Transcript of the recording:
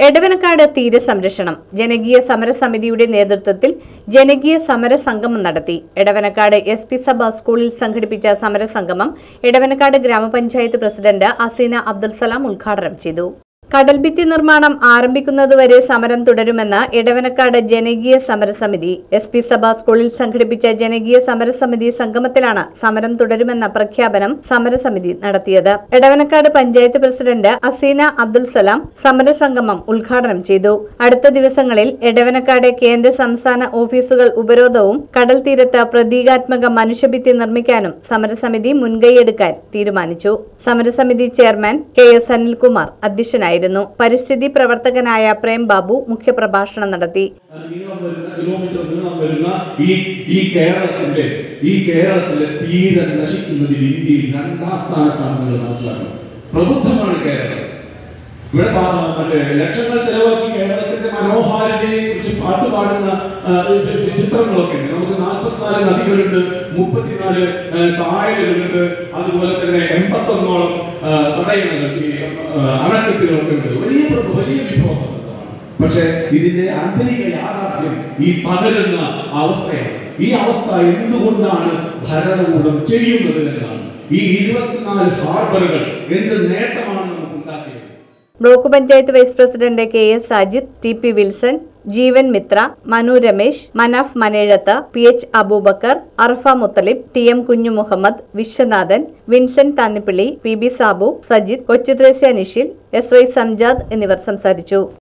എടവനക്കാട് തീരസംരക്ഷണം ജനകീയ സമരസമിതിയുടെ നേതൃത്വത്തിൽ ജനകീയ സമരസംഗമം നടത്തി എടവനക്കാട് എസ് പി സഭ സ്കൂളിൽ സംഘടിപ്പിച്ച സമരസംഗമം എടവനക്കാട് ഗ്രാമപഞ്ചായത്ത് പ്രസിഡന്റ് അസീന അബ്ദുൽ സലാം ഉദ്ഘാടനം ചെയ്തു കടൽഭിത്തി നിർമ്മാണം ആരംഭിക്കുന്നതുവരെ സമരം തുടരുമെന്ന് എടവനക്കാട് ജനകീയ സമരസമിതി എസ് പി സഭ സ്കൂളിൽ സംഘടിപ്പിച്ച ജനകീയ സമരസമിതി സംഗമത്തിലാണ് സമരം തുടരുമെന്ന പ്രഖ്യാപനം സമരസമിതി നടത്തിയത് എടവനക്കാട് പഞ്ചായത്ത് പ്രസിഡന്റ് അസീന അബ്ദുൽ സലാം സമരസംഗമം ഉദ്ഘാടനം ചെയ്തു അടുത്ത ദിവസങ്ങളിൽ എടവനക്കാട് കേന്ദ്ര സംസ്ഥാന ഓഫീസുകൾ ഉപരോധവും കടൽ തീരത്ത് പ്രതീകാത്മക മനുഷ്യഭിത്തി നിർമ്മിക്കാനും സമരസമിതി മുൻകൈയെടുക്കാൻ തീരുമാനിച്ചു സമരസമിതി ചെയർമാൻ കെ എസ് അനിൽകുമാർ അധ്യക്ഷനായിരുന്നു പരിസ്ഥിതി പ്രവർത്തകനായ പ്രേം ബാബു മുഖ്യപ്രഭാഷണം നടത്തി നീളം വരുന്ന കിലോമീറ്റർ നീളം വരുന്ന ഈ ഈ കേരളത്തിന്റെ ഈ കേരളത്തിലെ തീരെ നശിക്കുന്നതിൽ ഇന്ത്യയിൽ രണ്ടാം സ്ഥാനത്താണ് നിങ്ങൾ മനസ്സിലാക്കുന്നത് പ്രബുദ്ധമാണ് കേരളം ഇവിടെ പാ- മറ്റേ ലക്ഷങ്ങൾ ചെലവാക്കി കേരളത്തിന്റെ മനോഹാരിതയെ കുറിച്ച് പാട്ട് പാടുന്ന ആ, ചി- ചി- ചിത്രങ്ങളൊക്കെ ഉണ്ട് നമുക്ക് നാൽപ്പത്തിനാല് നദികളുണ്ട് മുപ്പത്തിനാല് ആ, കായലുകളുണ്ട് അതുപോലെ തന്നെ എൺപത്തൊന്നോളം ആ, തടയണകൾ ഈ ആ, അണക്കെട്ടുകളൊക്കെ ഉണ്ട് വലിയ പ്ര- വലിയ വിഭവസമൃദ്ധമാണ് പക്ഷെ ഇതിന്റെ ആന്തരിക യാഥാർത്ഥ്യം ഈ തകരുന്ന അവസ്ഥയാണ് ഈ അവസ്ഥ എന്തുകൊണ്ടാണ് ഭരണകൂടം ചെയ്യുന്നത് എന്നാണ് ഈ ഇരുപത്തിനാല് ഹാർബറുകൾ എന്ത് നേട്ടമാണ് നമുക്ക് ഉണ്ടാക്കിയത് block panchayat vice president K S Sajid T P Wilson Jeevan Mithra Manu Ramesh Manaf Manezhath P H Aboobacker Arfa Muthalib T M Kunju Muhammad Viswanathan Vincent Thannippilly P B Sabu Sajid Kochuthresia Nishil S Y Samjad എന്നിവർ സംസാരിച്ചു